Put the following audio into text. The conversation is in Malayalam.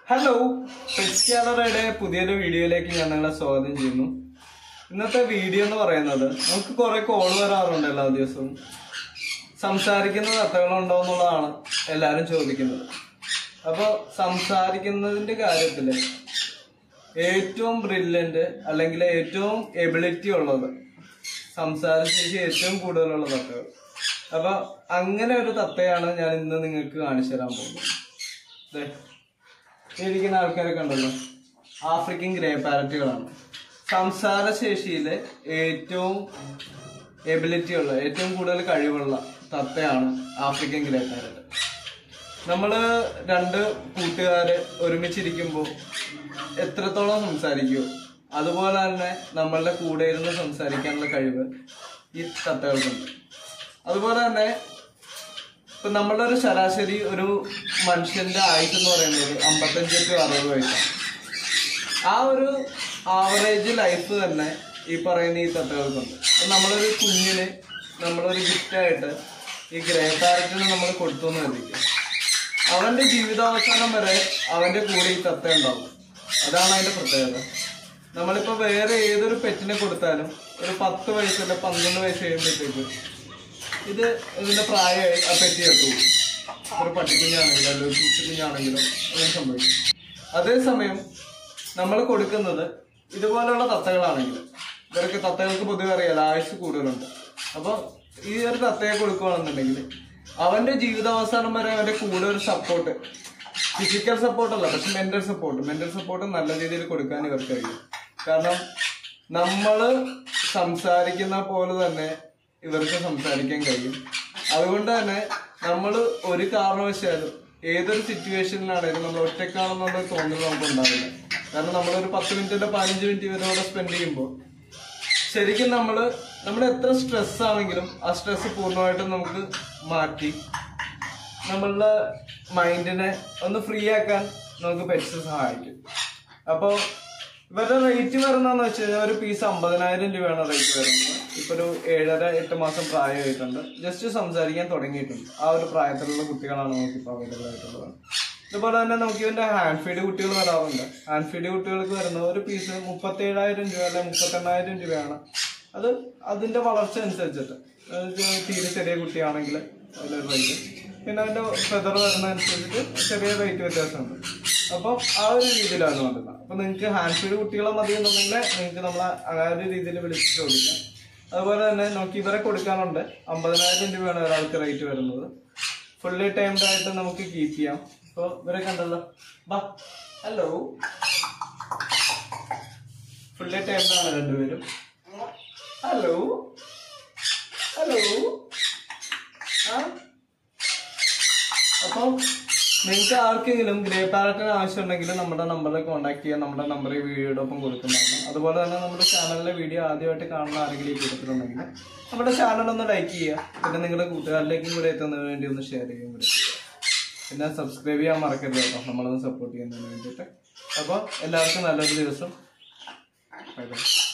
ഹലോ പെറ്റ്സ്കാലറയുടെ പുതിയൊരു വീഡിയോയിലേക്ക് ഞാൻ നിങ്ങളെ സ്വാഗതം ചെയ്യുന്നു ഇന്നത്തെ വീഡിയോ എന്ന് പറയുന്നത് നമുക്ക് കുറെ കോൾ വരാറുണ്ട് എല്ലാ ദിവസവും സംസാരിക്കുന്ന കഥകളുണ്ടോ എന്നുള്ളതാണ് എല്ലാവരും ചോദിക്കുന്നത് അപ്പോൾ സംസാരിക്കുന്നതിന്റെ കാര്യത്തില് ഏറ്റവും ബ്രില്യന്റ് അല്ലെങ്കിൽ ഏറ്റവും എബിലിറ്റി ഉള്ളത് സംസാരശേഷി ഏറ്റവും കൂടുതലുള്ള തത്തകൾ അപ്പൊ അങ്ങനെ ഒരു തത്തയാണ് ഞാൻ ഇന്ന് നിങ്ങൾക്ക് കാണിച്ചു തരാൻ പോകുന്നത് ദേ, ഈ ഇരിക്കുന്ന ആൾക്കാരൊക്കെ ഉണ്ടല്ലോ ആഫ്രിക്കൻ ഗ്രേ പാരറ്റുകളാണ് സംസാരശേഷിയിലെ ഏറ്റവും എബിലിറ്റി ഉള്ള ഏറ്റവും കൂടുതൽ കഴിവുള്ള തത്തയാണ് ആഫ്രിക്കൻ ഗ്രേ പാരറ്റ് നമ്മള് രണ്ട് കൂട്ടുകാര് ഒരുമിച്ചിരിക്കുമ്പോൾ എത്രത്തോളം സംസാരിക്കുമോ അതുപോലെ തന്നെ നമ്മളുടെ കൂടെ ഇരുന്ന് സംസാരിക്കാനുള്ള കഴിവ് ഈ തത്തകൾക്കുണ്ട് അതുപോലെ തന്നെ ഇപ്പൊ നമ്മളുടെ ഒരു ശരാശരി ഒരു മനുഷ്യന്റെ ആയുസ് എന്ന് പറയുന്നത് അമ്പത്തഞ്ച് ടു അറുപത് വയസ്സാണ് ആ ഒരു ആവറേജ് ലൈഫ് തന്നെ ഈ പറയുന്ന ഈ തത്തകൾക്കുണ്ട് അപ്പൊ നമ്മളൊരു കുഞ്ഞിന് നമ്മളൊരു ഗിഫ്റ്റായിട്ട് ഈ ഗ്രേ പാരറ്റിന് നമ്മൾ കൊടുത്തു എന്ന് കരുതിക്കുക അവന്റെ ജീവിതാവസാനം വരെ അവന്റെ കൂടെ ഈ തത്ത ഉണ്ടാവും അതാണ് അതിന്റെ പ്രത്യേകത നമ്മളിപ്പോ വേറെ ഏതൊരു പെറ്റിനെ കൊടുത്താലും ഒരു പത്ത് വയസ്സില്ല പന്ത്രണ്ട് വയസ്സ് കഴിയുമ്പോഴത്തേക്ക് ഇത് ഇതിന്റെ പ്രായമായി ആ പെറ്റി എത്തും ഒരു പട്ടിക്കുഞ്ഞാണെങ്കിലും അല്ലെങ്കിൽ ഒരു പൂച്ചക്കുഞ്ഞാണെങ്കിലും അങ്ങനെ സംഭവിക്കും അതേസമയം നമ്മൾ കൊടുക്കുന്നത് ഇതുപോലുള്ള തത്തകളാണെങ്കിൽ ഇവർക്ക് തത്തകൾക്ക് പൊതുവെ അറിയാലോ ആയുസ് കൂടുതലുണ്ട് അപ്പൊ ഈ ഒരു തത്തയെ കൊടുക്കുകയാണെന്നുണ്ടെങ്കിൽ അവന്റെ ജീവിതാവസാനം വരെ അവന്റെ കൂടെ ഒരു സപ്പോർട്ട് ഫിസിക്കൽ സപ്പോർട്ട് അല്ല പക്ഷെ മെന്റൽ സപ്പോർട്ട് മെന്റൽ സപ്പോർട്ട് നല്ല രീതിയിൽ കൊടുക്കാൻ ഇവർക്ക് കഴിയും കാരണം നമ്മള് സംസാരിക്കുന്ന പോലെ തന്നെ ഇവർക്ക് സംസാരിക്കാൻ കഴിയും അതുകൊണ്ട് തന്നെ നമ്മൾ ഒരു കാരണവശാലും ഏതൊരു സിറ്റുവേഷനിലാണെങ്കിലും നമ്മൾ ഒറ്റക്കാണെന്നുള്ള തോന്നൽ നമുക്ക് ഉണ്ടാവില്ല കാരണം നമ്മളൊരു പത്ത് മിനിറ്റിന്റെ പതിനഞ്ച് മിനിറ്റ് ഇവരോട് സ്പെൻഡ് ചെയ്യുമ്പോൾ ശരിക്കും നമ്മൾ നമ്മൾ എത്ര സ്ട്രെസ് ആണെങ്കിലും ആ സ്ട്രെസ് പൂർണ്ണമായിട്ടും നമുക്ക് മാറ്റി നമ്മളുടെ മൈൻഡിനെ ഒന്ന് ഫ്രീ ആക്കാൻ നമുക്ക് പെറ്റ്സ് സഹായിക്കും അപ്പോൾ ഇവരുടെ റേറ്റ് വരുന്നതെന്ന് വെച്ച് കഴിഞ്ഞാൽ ഒരു പീസ് അമ്പതിനായിരം രൂപയാണ് റേറ്റ് വരുന്നത് ഇപ്പൊ ഒരു ഏഴര എട്ട് മാസം പ്രായമായിട്ടുണ്ട് ജസ്റ്റ് സംസാരിക്കാൻ തുടങ്ങിയിട്ടുണ്ട് ആ ഒരു പ്രായത്തിലുള്ള കുട്ടികളാണ് നമുക്ക് ഇപ്പോൾ അവൈലബിൾ ആയിട്ടുള്ളത് അതുപോലെ തന്നെ നമുക്ക് ഇതിന്റെ ഹാൻഡ് ഫീഡ് കുട്ടികൾ വരാറുണ്ട് ഹാൻഡ് ഫീഡ് കുട്ടികൾക്ക് വരുന്ന ഒരു പീസ് മുപ്പത്തി ഏഴായിരം രൂപ അല്ലെങ്കിൽ മുപ്പത്തെണ്ണായിരം രൂപയാണ് അത് അതിന്റെ വളർച്ച അനുസരിച്ചിട്ട് അതായത് തീരെ ചെറിയ കുട്ടിയാണെങ്കിൽ അതിലൊരു റേറ്റ് പിന്നെ അതിന്റെ ഫെദർ വരുന്നതനുസരിച്ചിട്ട് ചെറിയ റേറ്റ് വ്യത്യാസമുണ്ട് അപ്പോൾ ആ ഒരു രീതിയിലാണ് വേണ്ടത് അപ്പൊ നിങ്ങൾക്ക് ഹാൻഡ് ഫീഡ് കുട്ടികളെ മതി എന്നുണ്ടെങ്കിൽ നിങ്ങൾക്ക് നമ്മളെ ആ ഒരു രീതിയിൽ വിളിച്ച് ചോദിക്കാം അതുപോലെ തന്നെ നമുക്ക് ഇവരെ കൊടുക്കാനുണ്ട് അമ്പതിനായിരം രൂപയാണ് ഒരാൾക്ക് റേറ്റ് വരുന്നത് ഫുള്ളി ടൈംഡ് ആയിട്ട് നമുക്ക് കീപ്പ് ചെയ്യാം ഇപ്പൊ ഇവരെ കണ്ടല്ലോ ബാ ഹലോ ഫുള്ളി ടൈംഡ് ആണ് രണ്ടുപേരും ഹലോ ഹലോ ആ അപ്പോൾ നിങ്ങൾക്ക് ആർക്കെങ്കിലും ഗ്രേ പാരറ്റിന് ആവശ്യമുണ്ടെങ്കിൽ നമ്മുടെ നമ്പറിൽ കോൺടാക്ട് ചെയ്യാൻ നമ്മുടെ നമ്പർ ഈ വീഡിയോയുടെ ഒപ്പം കൊടുക്കുന്നതാണ് അതുപോലെ തന്നെ നമ്മുടെ ചാനലിലെ വീഡിയോ ആദ്യമായിട്ട് കാണുന്ന ആരെങ്കിലും ഈ കൂട്ടത്തിലുണ്ടെങ്കിൽ നമ്മുടെ ചാനൽ ഒന്ന് ലൈക്ക് ചെയ്യുക പിന്നെ നിങ്ങളുടെ കൂട്ടുകാരിലേക്കും കൂടെ എത്തുന്നതിന് വേണ്ടി ഒന്ന് ഷെയർ ചെയ്യുകയും കൂടെ ചെയ്യുക പിന്നെ സബ്സ്ക്രൈബ് ചെയ്യാൻ മറക്കരുത് കേട്ടോ നമ്മളൊന്ന് സപ്പോർട്ട് ചെയ്യുന്നതിന് വേണ്ടിയിട്ട് അപ്പോൾ എല്ലാവർക്കും നല്ലൊരു ദിവസം ബൈ ബൈ